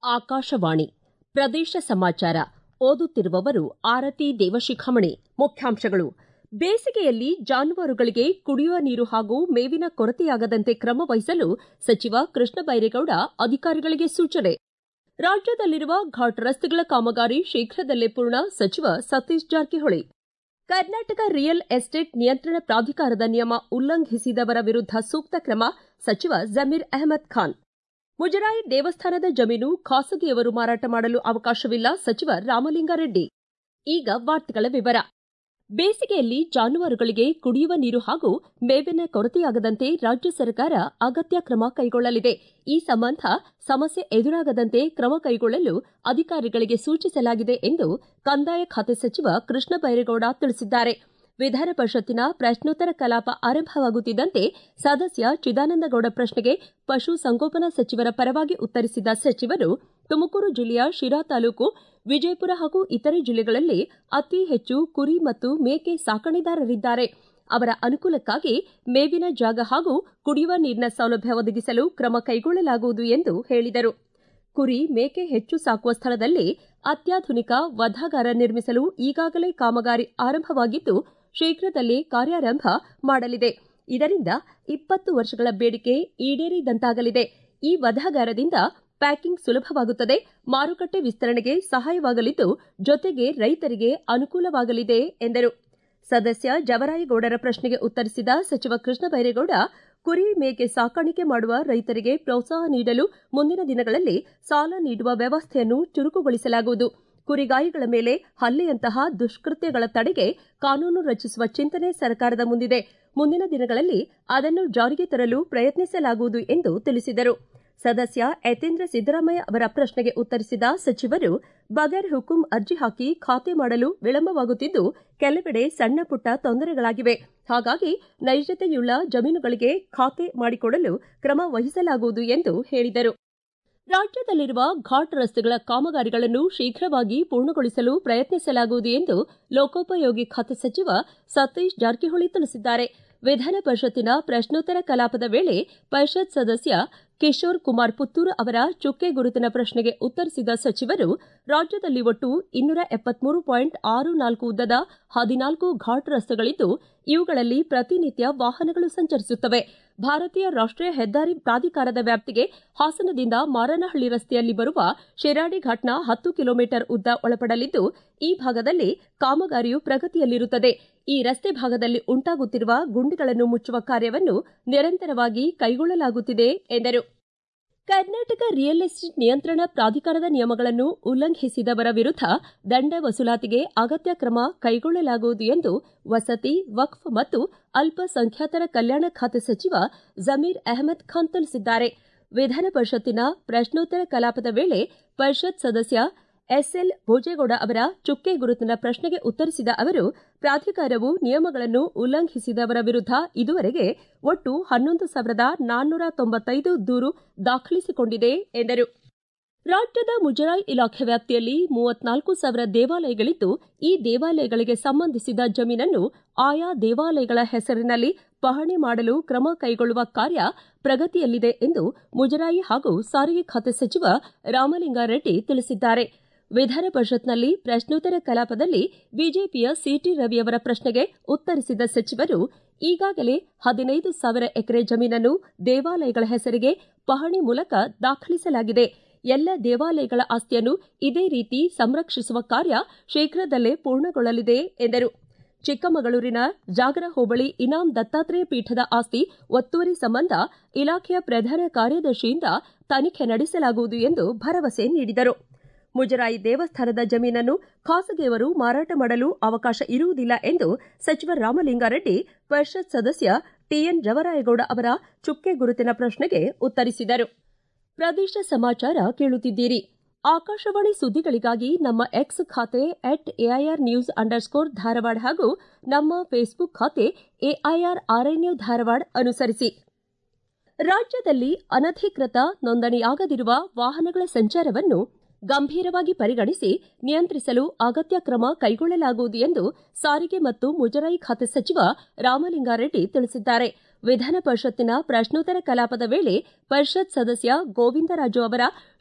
ಆಕಾಶವಾಣಿ ಪ್ರದೇಶ ಸಮಾಚಾರ ಓದುತ್ತಿರುವವರು ಆರತಿ ದೇವಶಿಖಾಮಣಿ ಮುಖ್ಯಾಂಶಗಳು ಬೇಸಿಗೆಯಲ್ಲಿ ಜಾನುವಾರುಗಳಿಗೆ ಕುಡಿಯುವ ನೀರು ಹಾಗೂ ಮೇವಿನ ಕೊರತೆಯಾಗದಂತೆ ಕ್ರಮ ವಹಿಸಲು ಸಚಿವ ಕೃಷ್ಣ ಬೈರೇಗೌಡ ಅಧಿಕಾರಿಗಳಿಗೆ ಸೂಚನೆ ರಾಜ್ಯದಲ್ಲಿರುವ ಘಾಟ್ ರಸ್ತೆಗಳ ಕಾಮಗಾರಿ ಶೀಘ್ರದಲ್ಲೇ ಪೂರ್ಣ ಸಚಿವ ಸತೀಶ್ ಜಾರಕಿಹೊಳಿ ಕರ್ನಾಟಕ ರಿಯಲ್ ಎಸ್ಟೇಟ್ ನಿಯಂತ್ರಣ ಪ್ರಾಧಿಕಾರದ ನಿಯಮ ಉಲ್ಲಂಘಿಸಿದವರ ವಿರುದ್ಧ ಸೂಕ್ತ ಕ್ರಮ ಸಚಿವ ಜಮೀರ್ ಅಹಮದ್ ಖಾನ್ ಮುಜರಾಯಿ ದೇವಸ್ಥಾನದ ಜಮೀನು ಖಾಸಗಿಯವರು ಮಾರಾಟ ಮಾಡಲು ಅವಕಾಶವಿಲ್ಲ ಸಚಿವ ರಾಮಲಿಂಗಾರೆಡ್ಡಿ ಈಗ ವಾರ್ತೆಗಳ ವಿವರ ಬೇಸಿಗೆಯಲ್ಲಿ ಜಾನುವಾರುಗಳಿಗೆ ಕುಡಿಯುವ ನೀರು ಹಾಗೂ ಮೇವಿನ ಕೊರತೆಯಾಗದಂತೆ ರಾಜ್ಯ ಸರ್ಕಾರ ಅಗತ್ಯ ಕ್ರಮ ಕೈಗೊಳ್ಳಲಿದೆ ಈ ಸಂಬಂಧ ಸಮಸ್ಯೆ ಎದುರಾಗದಂತೆ ಕ್ರಮ ಕೈಗೊಳ್ಳಲು ಅಧಿಕಾರಿಗಳಿಗೆ ಸೂಚಿಸಲಾಗಿದೆ ಎಂದು ಕಂದಾಯ ಖಾತೆ ಸಚಿವ ಕೃಷ್ಣ ಬೈರೇಗೌಡ ತಿಳಿಸಿದ್ದಾರೆ ವಿಧಾನ ಪರಿಷತ್ತಿನ ಪ್ರಶ್ನೋತ್ತರ ಕಲಾಪ ಆರಂಭವಾಗುತ್ತಿದ್ದಂತೆ ಸದಸ್ಯ ಚಿದಾನಂದಗೌಡ ಪ್ರಶ್ನೆಗೆ ಪಶು ಸಂಗೋಪನಾ ಸಚಿವರ ಪರವಾಗಿ ಉತ್ತರಿಸಿದ ಸಚಿವರು ತುಮಕೂರು ಜಿಲ್ಲೆಯ ಶಿರಾ ತಾಲೂಕು ವಿಜಯಪುರ ಹಾಗೂ ಇತರೆ ಜಿಲ್ಲೆಗಳಲ್ಲಿ ಅತಿ ಹೆಚ್ಚು ಕುರಿ ಮತ್ತು ಮೇಕೆ ಸಾಕಣೆದಾರರಿದ್ದಾರೆ ಅವರ ಅನುಕೂಲಕ್ಕಾಗಿ ಮೇವಿನ ಜಾಗ ಹಾಗೂ ಕುಡಿಯುವ ನೀರಿನ ಸೌಲಭ್ಯ ಒದಗಿಸಲು ಕ್ರಮ ಕೈಗೊಳ್ಳಲಾಗುವುದು ಎಂದು ಹೇಳಿದರು ಕುರಿ ಮೇಕೆ ಹೆಚ್ಚು ಸಾಕುವ ಸ್ಥಳದಲ್ಲಿ ಅತ್ಯಾಧುನಿಕ ವಧಾಗಾರ ನಿರ್ಮಿಸಲು ಈಗಾಗಲೇ ಕಾಮಗಾರಿ ಆರಂಭವಾಗಿದ್ದು ಶೀಘ್ರದಲ್ಲೇ ಕಾರ್ಯಾರಂಭ ಮಾಡಲಿದೆ ಇದರಿಂದ ಇಪ್ಪತ್ತು ವರ್ಷಗಳ ಬೇಡಿಕೆ ಈಡೇರಿದಂತಾಗಲಿದೆ ಈ ವಧಾಗಾರದಿಂದ ಪ್ಯಾಕಿಂಗ್ ಸುಲಭವಾಗುತ್ತದೆ ಮಾರುಕಟ್ಟೆ ವಿಸ್ತರಣೆಗೆ ಸಹಾಯವಾಗಲಿದ್ದು ಜೊತೆಗೆ ರೈತರಿಗೆ ಅನುಕೂಲವಾಗಲಿದೆ ಎಂದರು ಸದಸ್ಯ ಜವರಾಯಗೌಡರ ಪ್ರಶ್ನೆಗೆ ಉತ್ತರಿಸಿದ ಸಚಿವ ಕೃಷ್ಣ ಬೈರೇಗೌಡ ಕುರಿ ಮೇಕೆ ಸಾಕಾಣಿಕೆ ಮಾಡುವ ರೈತರಿಗೆ ಪ್ರೋತ್ಸಾಹ ನೀಡಲು ಮುಂದಿನ ದಿನಗಳಲ್ಲಿ ಸಾಲ ನೀಡುವ ವ್ಯವಸ್ಥೆಯನ್ನು ಚುರುಕುಗೊಳಿಸಲಾಗುವುದು ಕುರಿಗಾಯಿಗಳ ಮೇಲೆ ಹಲ್ಲೆಯಂತಹ ದುಷ್ಕೃತ್ಯಗಳ ತಡೆಗೆ ಕಾನೂನು ರಚಿಸುವ ಚಿಂತನೆ ಸರ್ಕಾರದ ಮುಂದಿದೆ ಮುಂದಿನ ದಿನಗಳಲ್ಲಿ ಅದನ್ನು ಜಾರಿಗೆ ತರಲು ಪ್ರಯತ್ನಿಸಲಾಗುವುದು ಎಂದು ತಿಳಿಸಿದರು ಸದಸ್ಯ ಯತೇಂದ್ರ ಸಿದ್ದರಾಮಯ್ಯ ಅವರ ಪ್ರಶ್ನೆಗೆ ಉತ್ತರಿಸಿದ ಸಚಿವರು ಬಗರ್ ಹುಕುಂ ಅರ್ಜಿ ಹಾಕಿ ಖಾತೆ ಮಾಡಲು ವಿಳಂಬವಾಗುತ್ತಿದ್ದು ಕೆಲವೆಡೆ ಸಣ್ಣ ಪುಟ್ಟ ತೊಂದರೆಗಳಾಗಿವೆ ಹಾಗಾಗಿ ನೈಜತೆಯುಳ್ಳ ಜಮೀನುಗಳಿಗೆ ಖಾತೆ ಮಾಡಿಕೊಡಲು ಕ್ರಮ ವಹಿಸಲಾಗುವುದು ಎಂದು ಹೇಳಿದರು ರಾಜ್ಯದಲ್ಲಿರುವ ಘಾಟ್ ರಸ್ತೆಗಳ ಕಾಮಗಾರಿಗಳನ್ನು ಶೀಘ್ರವಾಗಿ ಪೂರ್ಣಗೊಳಿಸಲು ಪ್ರಯತ್ನಿಸಲಾಗುವುದು ಎಂದು ಲೋಕೋಪಯೋಗಿ ಖಾತೆ ಸಚಿವ ಸತೀಶ್ ಜಾರಕಿಹೊಳಿ ತಿಳಿಸಿದ್ದಾರೆ ವಿಧಾನ ಪರಿಷತ್ತಿನ ಪ್ರಶ್ನೋತ್ತರ ಕಲಾಪದ ವೇಳೆ ಪರಿಷತ್ ಸದಸ್ಯ ಕಿಶೋರ್ ಕುಮಾರ್ ಪುತ್ತೂರು ಅವರ ಚುಕ್ಕೆ ಗುರುತಿನ ಪ್ರಶ್ನೆಗೆ ಉತ್ತರಿಸಿದ ಸಚಿವರು ರಾಜ್ಯದಲ್ಲಿ ಒಟ್ಟು ಇನ್ನೂರ ಎಪ್ಪತ್ಮೂರು ಪಾಯಿಂಟ್ ಆರು ನಾಲ್ಕು ಉದ್ದದ ಹದಿನಾಲ್ಕು ಘಾಟ್ ರಸ್ತೆಗಳಿದ್ದು ಇವುಗಳಲ್ಲಿ ಪ್ರತಿನಿತ್ಯ ವಾಹನಗಳು ಸಂಚರಿಸುತ್ತವೆ ಭಾರತೀಯ ರಾಷ್ಟೀಯ ಹೆದ್ದಾರಿ ಪ್ರಾಧಿಕಾರದ ವ್ಯಾಪ್ತಿಗೆ ಹಾಸನದಿಂದ ಮಾರನಹಳ್ಳಿ ರಸ್ತೆಯಲ್ಲಿ ಬರುವ ಶಿರಾಡಿ ಘಾಟ್ನ ಹತ್ತು ಕಿಲೋಮೀಟರ್ ಉದ್ದ ಒಳಪಡಲಿದ್ದು ಈ ಭಾಗದಲ್ಲಿ ಕಾಮಗಾರಿಯು ಪ್ರಗತಿಯಲ್ಲಿರುತ್ತದೆ ಈ ರಸ್ತೆ ಭಾಗದಲ್ಲಿ ಉಂಟಾಗುತ್ತಿರುವ ಗುಂಡಿಗಳನ್ನು ಮುಚ್ಚುವ ಕಾರ್ಯವನ್ನು ನಿರಂತರವಾಗಿ ಕೈಗೊಳ್ಳಲಾಗುತ್ತಿದೆ ಎಂದರು ಕರ್ನಾಟಕ ರಿಯಲ್ ಎಸ್ಟೇಟ್ ನಿಯಂತ್ರಣ ಪ್ರಾಧಿಕಾರದ ನಿಯಮಗಳನ್ನು ಉಲ್ಲಂಘಿಸಿದವರ ವಿರುದ್ಧ ದಂಡ ವಸೂಲಾತಿಗೆ ಅಗತ್ಯ ಕ್ರಮ ಕೈಗೊಳ್ಳಲಾಗುವುದು ಎಂದು ವಸತಿ ವಕ್ಫ್ ಮತ್ತು ಅಲ್ಪಸಂಖ್ಯಾತರ ಕಲ್ಯಾಣ ಖಾತೆ ಸಚಿವ ಜಮೀರ್ ಅಹಮದ್ ಖಾನ್ ತಿಳಿಸಿದ್ದಾರೆ ವಿಧಾನ ಪರಿಷತ್ತಿನ ಪ್ರಶ್ನೋತ್ತರ ಕಲಾಪದ ವೇಳೆ ಪರಿಷತ್ ಸದಸ್ಯ ಎಸ್ಎಲ್ ಭೋಜೇಗೌಡ ಅವರ ಚುಕ್ಕೆ ಗುರುತಿನ ಪ್ರಶ್ನೆಗೆ ಉತ್ತರಿಸಿದ ಅವರು ಪ್ರಾಧಿಕಾರವು ನಿಯಮಗಳನ್ನು ಉಲ್ಲಂಘಿಸಿದವರ ವಿರುದ್ಧ ಇದುವರೆಗೆ ಒಟ್ಟು ಹನ್ನೊಂದು ಸಾವಿರದ ನಾನ್ನೂರ ತೊಂಬತ್ತೈದು ದೂರು ದಾಖಲಿಸಿಕೊಂಡಿದೆ ಎಂದರು ರಾಜ್ಯದ ಮುಜರಾಯಿ ಇಲಾಖೆ ವ್ಯಾಪ್ತಿಯಲ್ಲಿ ಮೂವತ್ನಾಲ್ಕು ಸಾವಿರ ದೇವಾಲಯಗಳಿದ್ದು ಈ ದೇವಾಲಯಗಳಿಗೆ ಸಂಬಂಧಿಸಿದ ಜಮೀನನ್ನು ಆಯಾ ದೇವಾಲಯಗಳ ಹೆಸರಿನಲ್ಲಿ ಪಹಣಿ ಮಾಡಲು ಕ್ರಮ ಕೈಗೊಳ್ಳುವ ಕಾರ್ಯ ಪ್ರಗತಿಯಲ್ಲಿದೆ ಎಂದು ಮುಜರಾಯಿ ಹಾಗೂ ಸಾರಿಗೆ ಖಾತೆ ಸಚಿವ ರಾಮಲಿಂಗಾರೆಡ್ಡಿ ತಿಳಿಸಿದ್ದಾರೆ ವಿಧಾನ ಪರಿಷತ್ನಲ್ಲಿ ಪ್ರಶ್ನೋತ್ತರ ಕಲಾಪದಲ್ಲಿ ಬಿಜೆಪಿಯ ಸಿಟಿ ರವಿಯವರ ಪ್ರಶ್ನೆಗೆ ಉತ್ತರಿಸಿದ ಸಚಿವರು ಈಗಾಗಲೇ ಹದಿನೈದು ಸಾವಿರ ಎಕರೆ ಜಮೀನನ್ನು ದೇವಾಲಯಗಳ ಹೆಸರಿಗೆ ಪಹಣಿ ಮೂಲಕ ದಾಖಲಿಸಲಾಗಿದೆ ಎಲ್ಲ ದೇವಾಲಯಗಳ ಆಸ್ತಿಯನ್ನು ಇದೇ ರೀತಿ ಸಂರಕ್ಷಿಸುವ ಕಾರ್ಯ ಶೀಘ್ರದಲ್ಲೇ ಪೂರ್ಣಗೊಳ್ಳಲಿದೆ ಎಂದರು ಚಿಕ್ಕಮಗಳೂರಿನ ಜಾಗರ ಹೋಬಳಿ ಇನಾಂ ದತ್ತಾತ್ರೇಯ ಪೀಠದ ಆಸ್ತಿ ಒತ್ತುವರಿ ಸಂಬಂಧ ಇಲಾಖೆಯ ಪ್ರಧಾನ ಕಾರ್ಯದರ್ಶಿಯಿಂದ ತನಿಖೆ ನಡೆಸಲಾಗುವುದು ಎಂದು ಭರವಸೆ ನೀಡಿದರು ಮುಜರಾಯಿ ದೇವಸ್ಥಾನದ ಜಮೀನನ್ನು ಖಾಸಗಿಯವರು ಮಾರಾಟ ಮಾಡಲು ಅವಕಾಶ ಇರುವುದಿಲ್ಲ ಎಂದು ಸಚಿವ ರಾಮಲಿಂಗಾರೆಡ್ಡಿ ಪರಿಷತ್ ಸದಸ್ಯ ಟಿಎನ್ ಜವರಾಯಗೌಡ ಅವರ ಚುಕ್ಕೆ ಗುರುತಿನ ಪ್ರಶ್ನೆಗೆ ಉತ್ತರಿಸಿದರು ಪ್ರದೇಶ ಸಮಾಚಾರ ಕೇಳುತ್ತಿದ್ದೀರಿ ಆಕಾಶವಾಣಿ ಸುದ್ದಿಗಳಿಗಾಗಿ ನಮ್ಮ ಎಕ್ಸ್ ಖಾತೆ at A I R news underscore Dharwad ಹಾಗೂ ನಮ್ಮ ಫೇಸ್ಬುಕ್ ಖಾತೆ ಎಐಆರ್ ಆರ್ಎನ್ಯು ಧಾರವಾಡ ಅನುಸರಿಸಿ ರಾಜ್ಯದಲ್ಲಿ ಅನಧಿಕೃತ ನೋಂದಣಿಯಾಗದಿರುವ ವಾಹನಗಳ ಸಂಚಾರವನ್ನು ಗಂಭೀರವಾಗಿ ಪರಿಗಣಿಸಿ ನಿಯಂತ್ರಿಸಲು ಅಗತ್ಯ ಕ್ರಮ ಕೈಗೊಳ್ಳಲಾಗುವುದು ಎಂದು ಸಾರಿಗೆ ಮತ್ತು ಮುಜರಾಯಿ ಖಾತೆ ಸಚಿವ ರಾಮಲಿಂಗಾರೆಡ್ಡಿ ತಿಳಿಸಿದ್ದಾರೆ ವಿಧಾನ ಪರಿಷತ್ತಿನ ಪ್ರಶ್ನೋತ್ತರ ಕಲಾಪದ ವೇಳೆ ಪರಿಷತ್ ಸದಸ್ಯ ಗೋವಿಂದರಾಜು ಅವರ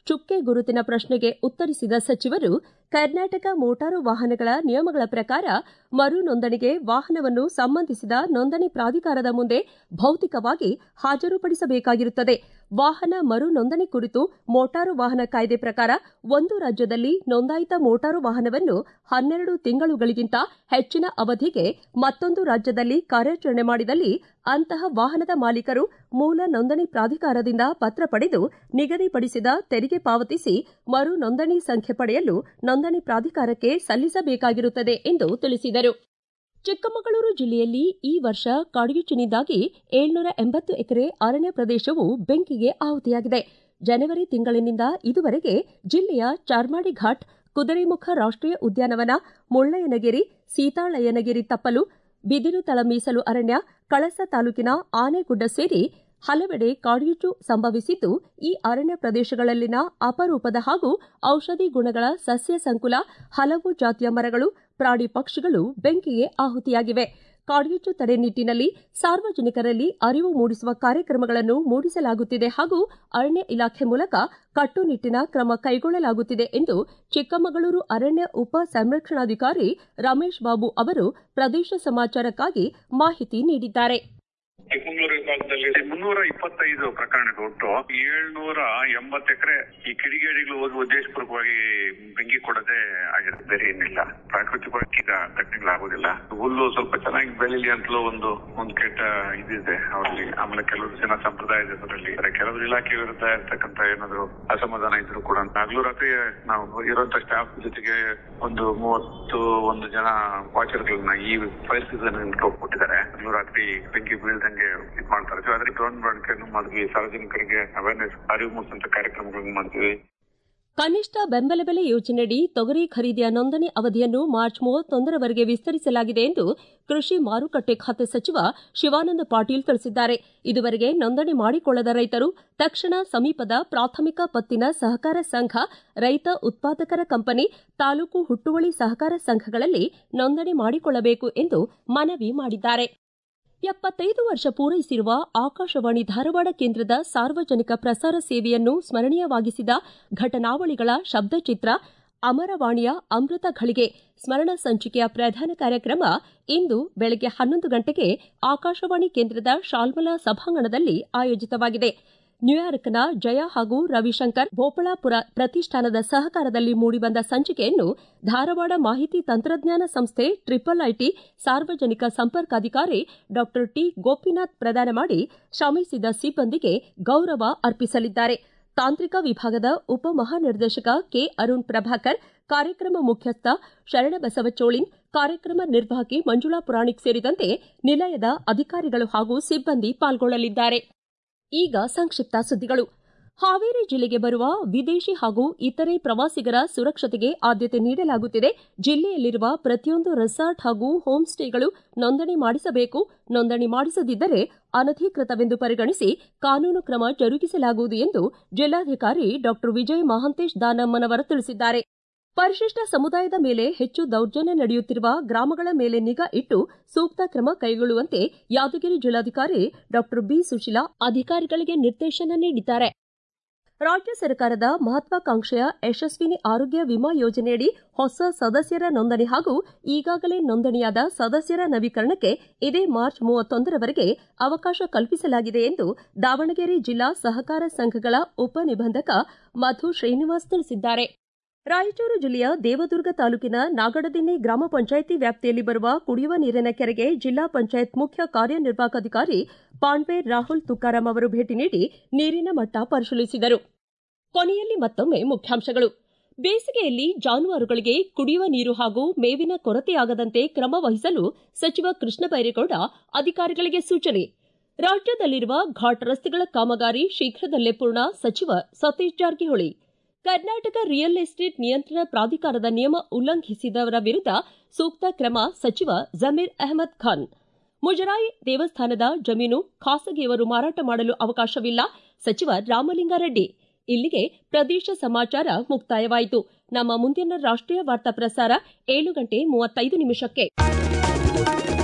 ಚುಕ್ಕೆ ಗುರುತಿನ ಪ್ರಶ್ನೆಗೆ ಉತ್ತರಿಸಿದ ಸಚಿವರು ಕರ್ನಾಟಕ ಮೋಟಾರು ವಾಹನಗಳ ನಿಯಮಗಳ ಪ್ರಕಾರ ಮರು ನೋಂದಣಿಗೆ ವಾಹನವನ್ನು ಸಂಬಂಧಿಸಿದ ನೋಂದಣಿ ಪ್ರಾಧಿಕಾರದ ಮುಂದೆ ಭೌತಿಕವಾಗಿ ಹಾಜರುಪಡಿಸಬೇಕಾಗಿರುತ್ತದೆ ವಾಹನ ಮರು ನೋಂದಣಿ ಕುರಿತು ಮೋಟಾರು ವಾಹನ ಕಾಯ್ದೆ ಪ್ರಕಾರ ಒಂದು ರಾಜ್ಯದಲ್ಲಿ ನೋಂದಾಯಿತ ಮೋಟಾರು ವಾಹನವನ್ನು ಹನ್ನೆರಡು ತಿಂಗಳುಗಳಿಗಿಂತ ಹೆಚ್ಚಿನ ಅವಧಿಗೆ ಮತ್ತೊಂದು ರಾಜ್ಯದಲ್ಲಿ ಕಾರ್ಯಾಚರಣೆ ಮಾಡಿದಲ್ಲಿ ಅಂತಹ ವಾಹನದ ಮಾಲೀಕರು ಮೂಲ ನೋಂದಣಿ ಪ್ರಾಧಿಕಾರದಿಂದ ಪತ್ರ ಪಡೆದು ನಿಗದಿಪಡಿಸಿದ ತೆರಿಗೆ ಪಾವತಿಸಿ ಮರು ನೋಂದಣಿ ಸಂಖ್ಯೆ ಪಡೆಯಲು ನೋಂದಣಿ ಪ್ರಾಧಿಕಾರಕ್ಕೆ ಸಲ್ಲಿಸಬೇಕಾಗಿರುತ್ತದೆ ಎಂದು ತಿಳಿಸಿದರು ಚಿಕ್ಕಮಗಳೂರು ಜಿಲ್ಲೆಯಲ್ಲಿ ಈ ವರ್ಷ ಕಾಡ್ಗಿಚ್ಚಿನಿಂದಾಗಿ ಏಳ್ನೂರ ಎಂಬತ್ತು ಎಕರೆ ಅರಣ್ಯ ಪ್ರದೇಶವು ಬೆಂಕಿಗೆ ಆಹುತಿಯಾಗಿದೆ ಜನವರಿ ತಿಂಗಳಿನಿಂದ ಇದುವರೆಗೆ ಜಿಲ್ಲೆಯ ಚಾರ್ಮಾಡಿ ಘಾಟ್ ಕುದುರೆಮುಖ ರಾಷ್ಟೀಯ ಉದ್ಯಾನವನ ಮುಳ್ಳಯ್ಯನಗಿರಿ ಸೀತಾಳಯ್ಯನಗಿರಿ ತಪ್ಪಲು ಬಿದಿರುತಳ ಮೀಸಲು ಅರಣ್ಯ ಕಳಸ ತಾಲೂಕಿನ ಆನೆಗುಡ್ಡ ಸೇರಿ ಹಲವೆಡೆ ಕಾಡ್ಗಿಚ್ಚು ಸಂಭವಿಸಿದ್ದು ಈ ಅರಣ್ಯ ಪ್ರದೇಶಗಳಲ್ಲಿನ ಅಪರೂಪದ ಹಾಗೂ ಔಷಧಿ ಗುಣಗಳ ಸಸ್ಯ ಸಂಕುಲ ಹಲವು ಜಾತಿಯ ಮರಗಳು ಪ್ರಾಣಿ ಪಕ್ಷಿಗಳು ಬೆಂಕಿಗೆ ಆಹುತಿಯಾಗಿವೆ ಕಾಡ್ಗಿಚ್ಚು ತಡೆ ನಿಟ್ಟಿನಲ್ಲಿ ಸಾರ್ವಜನಿಕರಲ್ಲಿ ಅರಿವು ಮೂಡಿಸುವ ಕಾರ್ಯಕ್ರಮಗಳನ್ನು ಮೂಡಿಸಲಾಗುತ್ತಿದೆ ಹಾಗೂ ಅರಣ್ಯ ಇಲಾಖೆ ಮೂಲಕ ಕಟ್ಟುನಿಟ್ಟಿನ ಕ್ರಮ ಕೈಗೊಳ್ಳಲಾಗುತ್ತಿದೆ ಎಂದು ಚಿಕ್ಕಮಗಳೂರು ಅರಣ್ಯ ಉಪ ಸಂರಕ್ಷಣಾಧಿಕಾರಿ ರಮೇಶ್ ಬಾಬು ಅವರು ಪ್ರದೇಶ ಸಮಾಚಾರಕ್ಕಾಗಿ ಮಾಹಿತಿ ನೀಡಿದ್ದಾರೆ ಚಿಕ್ಕಮಗಳೂರು ವಿಭಾಗದಲ್ಲಿ ಮುನ್ನೂರ ಇಪ್ಪತ್ತೈದು ಪ್ರಕರಣಗಳು ಒಟ್ಟು ಏಳ್ನೂರ ಎಂಬತ್ತು ಎಕರೆ ಈ ಕಿಡಿಗೇಡಿಗಳು ಹೋಗಿ ಉದ್ದೇಶಪೂರ್ವಕವಾಗಿ ಬೆಂಕಿ ಕೊಡದೆ ಆಗಿರುತ್ತೆ ಬೇರೆ ಏನಿಲ್ಲ ಪ್ರಾಕೃತಿಕವಾಗಿ ಈಗ ಘಟನೆಗಳಾಗೋದಿಲ್ಲ ಹುಲ್ಲು ಸ್ವಲ್ಪ ಚೆನ್ನಾಗಿ ಬೆಳೀಲಿ ಅಂತಲೂ ಒಂದು ಒಂದು ಕೆಟ್ಟ ಇದಿದೆ ಅವರಲ್ಲಿ ಆಮೇಲೆ ಕೆಲವರು ಜನ ಸಂಪ್ರದಾಯದ ಇದರಲ್ಲಿ ಕೆಲವರು ಇಲಾಖೆ ವಿರುದ್ಧ ಇರ್ತಕ್ಕಂಥ ಏನಾದ್ರು ಅಸಮಾಧಾನ ಇದ್ರು ಕೂಡ ಹಗಲು ರಾತ್ರಿ ನಾವು ಇರುವಂತ ಸ್ಟಾಫ್ ಜೊತೆಗೆ ಒಂದು ಮೂವತ್ತು ಒಂದು ಜನ ವಾಚರ್ಗಳನ್ನ ಈ ಫೈರ್ ಸೀಸನ್ ಕೊಟ್ಟಿದ್ದಾರೆ ಹಗಲು ರಾತ್ರಿ ಬೆಂಕಿ ಬೀಳ್ದಂಗೆ ಇದು ಮಾಡ್ತಾರೆ ಸೊ ಅದ್ರ ಡ್ರೋನ್ ಬಳಕೆಯನ್ನು ಮಾಡಿದ್ವಿ ಸಾರ್ವಜನಿಕರಿಗೆ ಅವೇರ್ನೆಸ್ ಅರಿವು ಮೂಡಿಸುವಂತ ಕಾರ್ಯಕ್ರಮಗಳನ್ನು ಮಾಡ್ತೀವಿ ಕನಿಷ್ಠ ಬೆಂಬಲ ಬೆಲೆ ಯೋಜನೆಯಡಿ ತೊಗರಿ ಖರೀದಿಯ ನೋಂದಣಿ ಅವಧಿಯನ್ನು ಮಾರ್ಚ್ ಮೂವತ್ತೊಂದರವರೆಗೆ ವಿಸ್ತರಿಸಲಾಗಿದೆ ಎಂದು ಕೃಷಿ ಮಾರುಕಟ್ಟೆ ಖಾತೆ ಸಚಿವ ಶಿವಾನಂದ ಪಾಟೀಲ್ ತಿಳಿಸಿದ್ದಾರೆ ಇದುವರೆಗೆ ನೋಂದಣಿ ಮಾಡಿಕೊಳ್ಳದ ರೈತರು ತಕ್ಷಣ ಸಮೀಪದ ಪ್ರಾಥಮಿಕ ಪತ್ತಿನ ಸಹಕಾರ ಸಂಘ ರೈತ ಉತ್ಪಾದಕರ ಕಂಪನಿ ತಾಲೂಕು ಹುಟ್ಟುವಳಿ ಸಹಕಾರ ಸಂಘಗಳಲ್ಲಿ ನೋಂದಣಿ ಮಾಡಿಕೊಳ್ಳಬೇಕು ಎಂದು ಮನವಿ ಮಾಡಿದ್ದಾರೆ ಎಪ್ಪತ್ತೈದು ವರ್ಷ ಪೂರೈಸಿರುವ ಆಕಾಶವಾಣಿ ಧಾರವಾಡ ಕೇಂದ್ರದ ಸಾರ್ವಜನಿಕ ಪ್ರಸಾರ ಸೇವೆಯನ್ನು ಸ್ಮರಣೀಯವಾಗಿಸಿದ ಘಟನಾವಳಿಗಳ ಶಬ್ದಚಿತ್ರ ಅಮರವಾಣಿಯ ಅಮೃತ ಘಳಿಗೆ ಸ್ಮರಣ ಸಂಚಿಕೆಯ ಪ್ರಧಾನ ಕಾರ್ಯಕ್ರಮ ಇಂದು ಬೆಳಗ್ಗೆ ಹನ್ನೊಂದು ಗಂಟೆಗೆ ಆಕಾಶವಾಣಿ ಕೇಂದ್ರದ ಶಾಲ್ಮಲಾ ಸಭಾಂಗಣದಲ್ಲಿ ಆಯೋಜಿತವಾಗಿದೆ ನ್ಯೂಯಾರ್ಕ್ನ ಜಯ ಹಾಗೂ ರವಿಶಂಕರ್ ಭೋಪಳಾಪುರ ಪ್ರತಿಷ್ಠಾನದ ಸಹಕಾರದಲ್ಲಿ ಮೂಡಿಬಂದ ಸಂಚಿಕೆಯನ್ನು ಧಾರವಾಡ ಮಾಹಿತಿ ತಂತ್ರಜ್ಞಾನ ಸಂಸ್ಥೆ ಟ್ರಿಪಲ್ ಐಟಿ ಸಾರ್ವಜನಿಕ ಸಂಪರ್ಕಾಧಿಕಾರಿ ಡಾ ಟಿ ಗೋಪಿನಾಥ್ ಪ್ರದಾನ ಮಾಡಿ ಶ್ರಮಿಸಿದ ಸಿಬ್ಬಂದಿಗೆ ಗೌರವ ಅರ್ಪಿಸಲಿದ್ದಾರೆ ತಾಂತ್ರಿಕ ವಿಭಾಗದ ಉಪ ಮಹಾನಿರ್ದೇಶಕ ಕೆ ಅರುಣ್ ಪ್ರಭಾಕರ್ ಕಾರ್ಯಕ್ರಮ ಮುಖ್ಯಸ್ಥ ಶರಣಬಸವ ಚೋಳಿನ್ ಕಾರ್ಯಕ್ರಮ ನಿರ್ವಾಹಕಿ ಮಂಜುಳಾ ಪುರಾಣಿಕ್ ಸೇರಿದಂತೆ ನಿಲಯದ ಅಧಿಕಾರಿಗಳು ಹಾಗೂ ಸಿಬ್ಬಂದಿ ಪಾಲ್ಗೊಳ್ಳಲಿದ್ದಾರೆ ಈಗ ಸಂಕ್ಷಿಪ್ತ ಸುದ್ದಿಗಳು ಹಾವೇರಿ ಜಿಲ್ಲೆಗೆ ಬರುವ ವಿದೇಶಿ ಹಾಗೂ ಇತರೆ ಪ್ರವಾಸಿಗರ ಸುರಕ್ಷತೆಗೆ ಆದ್ಯತೆ ನೀಡಲಾಗುತ್ತಿದೆ ಜಿಲ್ಲೆಯಲ್ಲಿರುವ ಪ್ರತಿಯೊಂದು ರೆಸಾರ್ಟ್ ಹಾಗೂ ಹೋಂ ಸ್ಟೇಗಳು ನೋಂದಣಿ ಮಾಡಿಸಬೇಕು ನೋಂದಣಿ ಮಾಡಿಸದಿದ್ದರೆ ಅನಧಿಕೃತವೆಂದು ಪರಿಗಣಿಸಿ ಕಾನೂನು ಕ್ರಮ ಜರುಗಿಸಲಾಗುವುದು ಎಂದು ಜಿಲ್ಲಾಧಿಕಾರಿ ಡಾ ವಿಜಯ ಮಹಾಂತೇಶ್ ದಾನಮ್ಮನವರ ತಿಳಿಸಿದ್ದಾರೆ ಪರಿಶಿಷ್ಟ ಸಮುದಾಯದ ಮೇಲೆ ಹೆಚ್ಚು ದೌರ್ಜನ್ಯ ನಡೆಯುತ್ತಿರುವ ಗ್ರಾಮಗಳ ಮೇಲೆ ನಿಗಾ ಇಟ್ಟು ಸೂಕ್ತ ಕ್ರಮ ಕೈಗೊಳ್ಳುವಂತೆ ಯಾದಗಿರಿ ಜಿಲ್ಲಾಧಿಕಾರಿ ಡಾ ಬಿ ಸುಶೀಲಾ ಅಧಿಕಾರಿಗಳಿಗೆ ನಿರ್ದೇಶನ ನೀಡಿದ್ದಾರೆ ರಾಜ್ಯ ಸರ್ಕಾರದ ಮಹತ್ವಾಕಾಂಕ್ಷೆಯ ಯಶಸ್ವಿನಿ ಆರೋಗ್ಯ ವಿಮಾ ಯೋಜನೆಯಡಿ ಹೊಸ ಸದಸ್ಯರ ನೋಂದಣಿ ಹಾಗೂ ಈಗಾಗಲೇ ನೋಂದಣಿಯಾದ ಸದಸ್ಯರ ನವೀಕರಣಕ್ಕೆ ಇದೇ ಮಾರ್ಚ್ ಮೂವತ್ತೊಂದರವರೆಗೆ ಅವಕಾಶ ಕಲ್ಪಿಸಲಾಗಿದೆ ಎಂದು ದಾವಣಗೆರೆ ಜಿಲ್ಲಾ ಸಹಕಾರ ಸಂಘಗಳ ಉಪನಿಬಂಧಕ ಮಧು ಶ್ರೀನಿವಾಸ್ ತಿಳಿಸಿದ್ದಾರೆ ರಾಯಚೂರು ಜಿಲ್ಲೆಯ ದೇವದುರ್ಗ ತಾಲೂಕಿನ ನಾಗಡದಿನ್ನಿ ಗ್ರಾಮ ಪಂಚಾಯಿತಿ ವ್ಯಾಪ್ತಿಯಲ್ಲಿ ಬರುವ ಕುಡಿಯುವ ನೀರಿನ ಕೆರೆಗೆ ಜಿಲ್ಲಾ ಪಂಚಾಯತ್ ಮುಖ್ಯ ಕಾರ್ಯನಿರ್ವಾಹಕಾಧಿಕಾರಿ ಪಾಂಡ್ವೇರ್ ರಾಹುಲ್ ತುಕಾರಾಂ ಅವರು ಭೇಟಿ ನೀಡಿ ನೀರಿನ ಮಟ್ಟ ಪರಿಶೀಲಿಸಿದರು ಕೊನೆಯಲ್ಲಿ ಮತ್ತೊಮ್ಮೆ ಮುಖ್ಯಾಂಶಗಳು ಬೇಸಿಗೆಯಲ್ಲಿ ಜಾನುವಾರುಗಳಿಗೆ ಕುಡಿಯುವ ನೀರು ಹಾಗೂ ಮೇವಿನ ಕೊರತೆಯಾಗದಂತೆ ಕ್ರಮ ವಹಿಸಲು ಸಚಿವ ಕೃಷ್ಣ ಬೈರೇಗೌಡ ಅಧಿಕಾರಿಗಳಿಗೆ ಸೂಚನೆ ರಾಜ್ಯದಲ್ಲಿರುವ ಘಾಟ್ ರಸ್ತೆಗಳ ಕಾಮಗಾರಿ ಶೀಘ್ರದಲ್ಲೇ ಪೂರ್ಣ ಸಚಿವ ಸತೀಶ್ ಜಾರಕಿಹೊಳಿ ಕರ್ನಾಟಕ ರಿಯಲ್ ಎಸ್ಟೇಟ್ ನಿಯಂತ್ರಣ ಪ್ರಾಧಿಕಾರದ ನಿಯಮ ಉಲ್ಲಂಘಿಸಿದವರ ವಿರುದ್ಧ ಸೂಕ್ತ ಕ್ರಮ ಸಚಿವ ಜಮೀರ್ ಅಹಮದ್ ಖಾನ್ ಮುಜರಾಯಿ ದೇವಸ್ಥಾನದ ಜಮೀನು ಖಾಸಗಿಯವರು ಮಾರಾಟ ಮಾಡಲು ಅವಕಾಶವಿಲ್ಲ ಸಚಿವ ರಾಮಲಿಂಗಾರೆಡ್ಡಿ ಇಲ್ಲಿಗೆ ಪ್ರದೇಶ ಸಮಾಚಾರ ಮುಕ್ತಾಯವಾಯಿತು ನಮ್ಮ ಮುಂದಿನ ರಾಷ್ಟ್ರೀಯ ವಾರ್ತಾ ಪ್ರಸಾರ ಏಳು ಗಂಟೆ ಮೂವತ್ತೈದು ನಿಮಿಷಕ್ಕೆ